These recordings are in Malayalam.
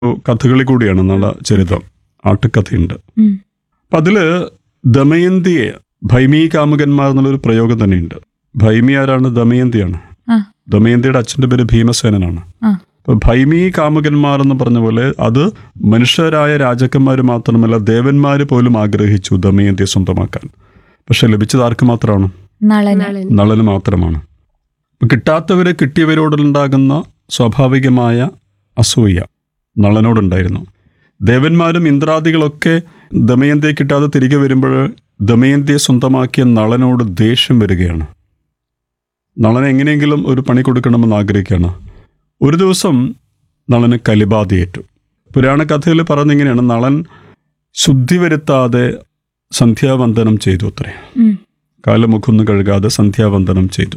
കഥകളി കൂടിയാണ് നള ചരിതം ആട്ടുകഥയുണ്ട് ഉം. അപ്പം അതില് ദമയന്തിയെ ഭൈമീ കാമുകന്മാർ എന്നുള്ളൊരു പ്രയോഗം തന്നെയുണ്ട് ഭൈമി ആരാണ് ദമയന്തിയാണ് ആ. ദമയന്തിയുടെ അച്ഛന്റെ പേര് ഭീമസേനനാണ് ആ. അപ്പൊ ഭൈമീ കാമുകന്മാർ എന്ന് പറഞ്ഞ പോലെ അത് മനുഷ്യരായ രാജാക്കന്മാർ മാത്രമല്ല ദേവന്മാര് പോലും ആഗ്രഹിച്ചു ദമയന്തിയെ സ്വന്തമാക്കാൻ പക്ഷെ ലഭിച്ചത് ആർക്ക് മാത്രമാണ് നളന് നളന് മാത്രമാണ് അപ്പൊ കിട്ടാത്തവരെ കിട്ടിയവരോടുണ്ടാകുന്ന സ്വാഭാവികമായ അസൂയ നളനോടുണ്ടായിരുന്നു ദേവന്മാരും ഇന്ദ്രാദികളൊക്കെ ദമയന്തിയെ കിട്ടാതെ തിരികെ വരുമ്പോൾ ദമയന്തിയെ സ്വന്തമാക്കിയ നളനോട് ദേഷ്യം വരികയാണ് നളന് എങ്ങനെയെങ്കിലും ഒരു പണി കൊടുക്കണമെന്ന് ആഗ്രഹിക്കുകയാണ് ഒരു ദിവസം നളന് കലിബാധയേറ്റു പുരാണ കഥയിൽ പറഞ്ഞിങ്ങനെയാണ് നളൻ ശുദ്ധി വരുത്താതെ സന്ധ്യാവന്ദനം ചെയ്തു അത്രേ ഉം. കാലമുഖൊന്നും കഴുകാതെ സന്ധ്യാവന്ദനം ചെയ്തു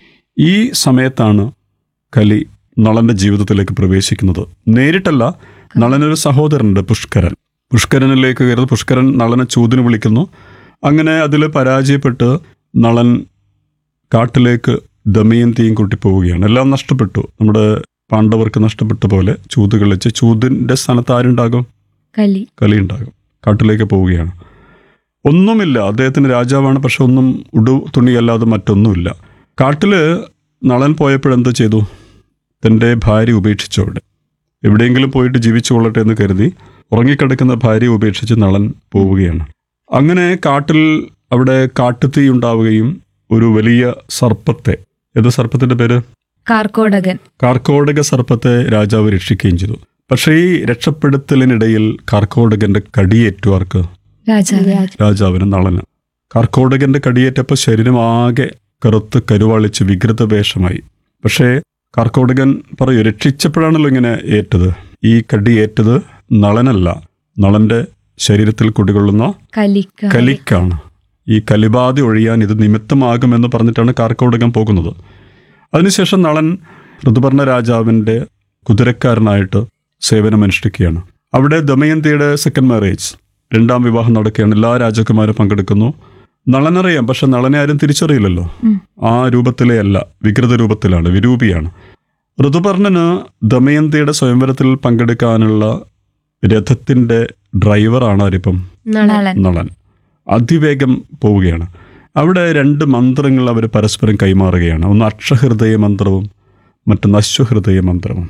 ഈ സമയത്താണ് കലി നളന്റെ ജീവിതത്തിലേക്ക് പ്രവേശിക്കുന്നത് നേരിട്ടല്ല നളനൊരു സഹോദരനുണ്ട് പുഷ്കരൻ പുഷ്കരനിലേക്ക് കയറുന്നത് പുഷ്കരൻ നളനെ ചൂതിന് വിളിക്കുന്നു അങ്ങനെ അതിൽ പരാജയപ്പെട്ട് നളൻ കാട്ടിലേക്ക് ദമയന്തിയും കൂട്ടി പോവുകയാണ് എല്ലാം നഷ്ടപ്പെട്ടു നമ്മുടെ പാണ്ഡവർക്ക് നഷ്ടപ്പെട്ട പോലെ ചൂത് കളിച്ച് ചൂതിന്റെ സ്ഥാനത്ത് ആരുണ്ടാകും കലി കലി ഉണ്ടാകും കാട്ടിലേക്ക് പോവുകയാണ് ഒന്നുമില്ല അദ്ദേഹത്തിന് രാജാവാണ് പക്ഷെ ഒന്നും ഉടു തുണിയല്ലാതെ മറ്റൊന്നുമില്ല കാട്ടില് നളൻ പോയപ്പോഴെന്ത് ചെയ്തു തൻ്റെ ഭാര്യ ഉപേക്ഷിച്ചു അവിടെ എവിടെയെങ്കിലും പോയിട്ട് ജീവിച്ചു കൊള്ളട്ടെ എന്ന് കരുതി ഉറങ്ങിക്കിടക്കുന്ന ഭാര്യ ഉപേക്ഷിച്ച് നളൻ പോവുകയാണ് അങ്ങനെ കാട്ടിൽ അവിടെ കാട്ടുതീ ഉണ്ടാവുകയും ഒരു വലിയ സർപ്പത്തെ ഏത് സർപ്പത്തിന്റെ പേര് കാർക്കോടകൻ കാർക്കോടക സർപ്പത്തെ രാജാവ് രക്ഷിക്കുകയും ചെയ്തു പക്ഷേ ഈ രക്ഷപ്പെടുത്തലിനിടയിൽ കാർക്കോടകന്റെ കടിയേറ്റു ആർക്ക് രാജാവ് രാജാവിന് നളന് കാർക്കോടകന്റെ കടിയേറ്റപ്പോൾ ശരീരം ആകെ കറുത്ത് കരുവാളിച്ച് വികൃത വേഷമായി പക്ഷേ കാർക്കോടകൻ പറയൂ രക്ഷിച്ചപ്പോഴാണല്ലോ ഇങ്ങനെ ഏറ്റത് ഈ കടി ഏറ്റത് നളനല്ല നളന്റെ ശരീരത്തിൽ കുടികൊള്ളുന്ന കലിക്ക കലിക്കാണ് ഈ കലിബാധ ഒഴിയാൻ ഇത് നിമിത്തമാകുമെന്ന് പറഞ്ഞിട്ടാണ് കാർക്കോടകം പോകുന്നത് അതിനുശേഷം നളൻ ഋതുപർണ രാജാവിൻ്റെ കുതിരക്കാരനായിട്ട് സേവനമനുഷ്ഠിക്കുകയാണ് അവിടെ ദമയന്തിയുടെ സെക്കൻഡ് മാരേജ് രണ്ടാം വിവാഹം നടക്കുകയാണ് എല്ലാ രാജാക്കന്മാരും പങ്കെടുക്കുന്നു നളനറിയാം പക്ഷെ നളനെ ആരും തിരിച്ചറിയില്ലല്ലോ ഉം. ആ രൂപത്തിലേ അല്ല വികൃത രൂപത്തിലാണ് വിരൂപിയാണ് ഋതുപർണന് ദമയന്തിയുടെ സ്വയംവരത്തിൽ പങ്കെടുക്കാനുള്ള രഥത്തിന്റെ ഡ്രൈവറാണ് ആരിപ്പം നളൻ നളൻ അതിവേഗം പോവുകയാണ് അവിടെ രണ്ട് മന്ത്രങ്ങൾ അവർ പരസ്പരം കൈമാറുകയാണ് ഒന്ന് അക്ഷഹൃദയ മന്ത്രവും മറ്റൊന്ന് അശ്വഹൃദയ മന്ത്രവും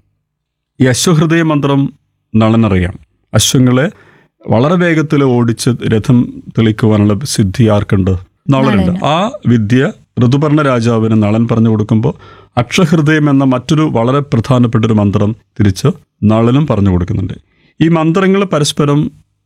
ഈ അശ്വഹൃദയ മന്ത്രം നളനറിയാം അശ്വങ്ങളെ വളരെ വേഗത്തിൽ ഓടിച്ച് രഥം തെളിക്കുവാനുള്ള സിദ്ധി ആർക്കുണ്ട് നളനുണ്ട് ആ വിദ്യ ഋതുപർണ രാജാവിന് നളൻ പറഞ്ഞു കൊടുക്കുമ്പോൾ അക്ഷഹൃദയം എന്ന മറ്റൊരു വളരെ പ്രധാനപ്പെട്ട ഒരു മന്ത്രം തിരിച്ച് നളനും പറഞ്ഞു കൊടുക്കുന്നുണ്ട് ഈ മന്ത്രങ്ങൾ പരസ്പരം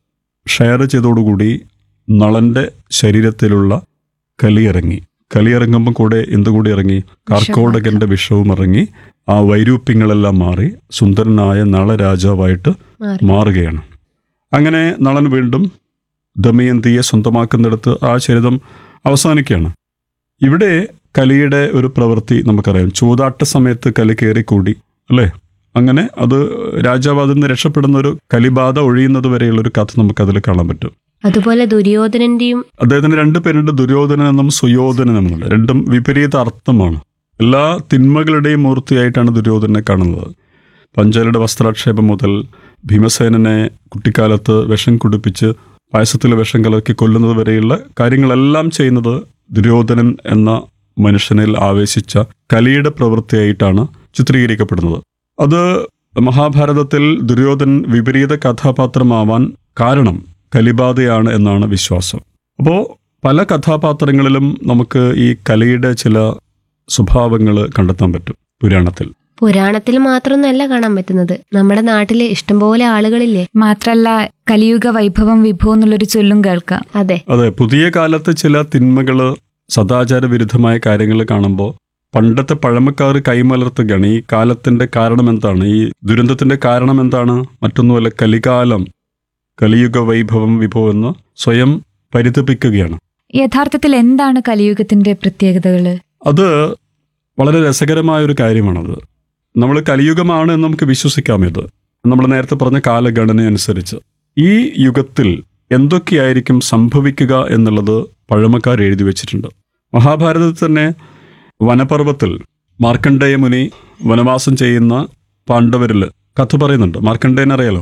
ഷെയർ ചെയ്തോടുകൂടി നളന്റെ ശരീരത്തിലുള്ള കലിയിറങ്ങി കലിയിറങ്ങുമ്പോൾ കൂടെ എന്തുകൂടി ഇറങ്ങി കാർക്കോടകന്റെ വിഷവും ഇറങ്ങി ആ വൈരൂപ്യങ്ങളെല്ലാം മാറി സുന്ദരനായ നള രാജാവായിട്ട് മാറുകയാണ് അങ്ങനെ നളൻ വീണ്ടും ദമയന്തിയെ സ്വന്തമാക്കുന്നിടത്ത് ആ ചരിതം അവസാനിക്കുകയാണ് ഇവിടെ കലിയുടെ ഒരു പ്രവൃത്തി നമുക്കറിയാം ചൂതാട്ട സമയത്ത് കലി കയറിക്കൂടി അല്ലേ അങ്ങനെ അത് രാജാവ് അതിൽ നിന്ന് രക്ഷപ്പെടുന്ന ഒരു കലിബാധ ഒഴിയുന്നത് വരെയുള്ള ഒരു കഥ നമുക്ക് അതിൽ കാണാൻ പറ്റും അതുപോലെ ദുര്യോധനന്റെയും അദ്ദേഹത്തിന് രണ്ട് പേരുണ്ട് ദുര്യോധനൻ എന്നും സുയോധനൻ എന്നുള്ളത് രണ്ടും വിപരീത അർത്ഥമാണ് എല്ലാ തിന്മകളുടെയും മൂർത്തിയായിട്ടാണ് ദുര്യോധനെ കാണുന്നത് പഞ്ചാലയുടെ വസ്ത്രാക്ഷേപം മുതൽ ഭീമസേനനെ കുട്ടിക്കാലത്ത് വിഷം കുടിപ്പിച്ച് പായസത്തിൽ വിഷം കലർക്കി കൊല്ലുന്നത് വരെയുള്ള കാര്യങ്ങളെല്ലാം ചെയ്യുന്നത് ദുര്യോധനൻ എന്ന മനുഷ്യനിൽ ആവേശിച്ച കലിയുടെ പ്രവൃത്തിയായിട്ടാണ് ചിത്രീകരിക്കപ്പെടുന്നത് അത് മഹാഭാരതത്തിൽ ദുര്യോധനൻ വിപരീത കഥാപാത്രമാവാൻ കാരണം കലിബാധയാണ് എന്നാണ് വിശ്വാസം അപ്പോൾ പല കഥാപാത്രങ്ങളിലും നമുക്ക് ഈ കലയുടെ ചില സ്വഭാവങ്ങൾ കണ്ടെത്താൻ പറ്റും പുരാണത്തിൽ പുരാണത്തിൽ മാത്രമൊന്നല്ല കാണാൻ പറ്റുന്നത് നമ്മുടെ നാട്ടില് ഇഷ്ടംപോലെ ആളുകളില്ലേ മാത്രല്ല കലിയുഗ വൈഭവം വിഭവം എന്നുള്ളൊരു ചൊല്ലും കേൾക്കാം അതെ അതെ പുതിയ കാലത്ത് ചില തിന്മകൾ സദാചാര വിരുദ്ധമായ കാര്യങ്ങൾ കാണുമ്പോൾ പണ്ടത്തെ പഴമക്കാർ കൈമലർത്തുകയാണ് ഈ കാലത്തിന്റെ കാരണം എന്താണ് ഈ ദുരന്തത്തിന്റെ കാരണം എന്താണ് മറ്റൊന്നുമല്ല കലികാലം കലിയുഗ വൈഭവം വിഭവം എന്ന് സ്വയം പരിതപിക്കുകയാണ് യഥാർത്ഥത്തിൽ എന്താണ് കലിയുഗത്തിന്റെ പ്രത്യേകതകള് അത് വളരെ രസകരമായ ഒരു കാര്യമാണത് നമ്മൾ കലിയുഗമാണ് എന്ന് നമുക്ക് വിശ്വസിക്കാം ഇത് നമ്മൾ നേരത്തെ പറഞ്ഞ കാലഗണന അനുസരിച്ച് ഈ യുഗത്തിൽ എന്തൊക്കെയായിരിക്കും സംഭവിക്കുക എന്നുള്ളത് പഴമക്കാർ എഴുതി വെച്ചിട്ടുണ്ട് മഹാഭാരതത്തിൽ തന്നെ വനപർവ്വത്തിൽ മാർക്കണ്ഡേയ മുനി വനവാസം ചെയ്യുന്ന പാണ്ഡവരിൽ കഥ പറയുന്നുണ്ട് മാർക്കണ്ഡേയൻ അറിയാലോ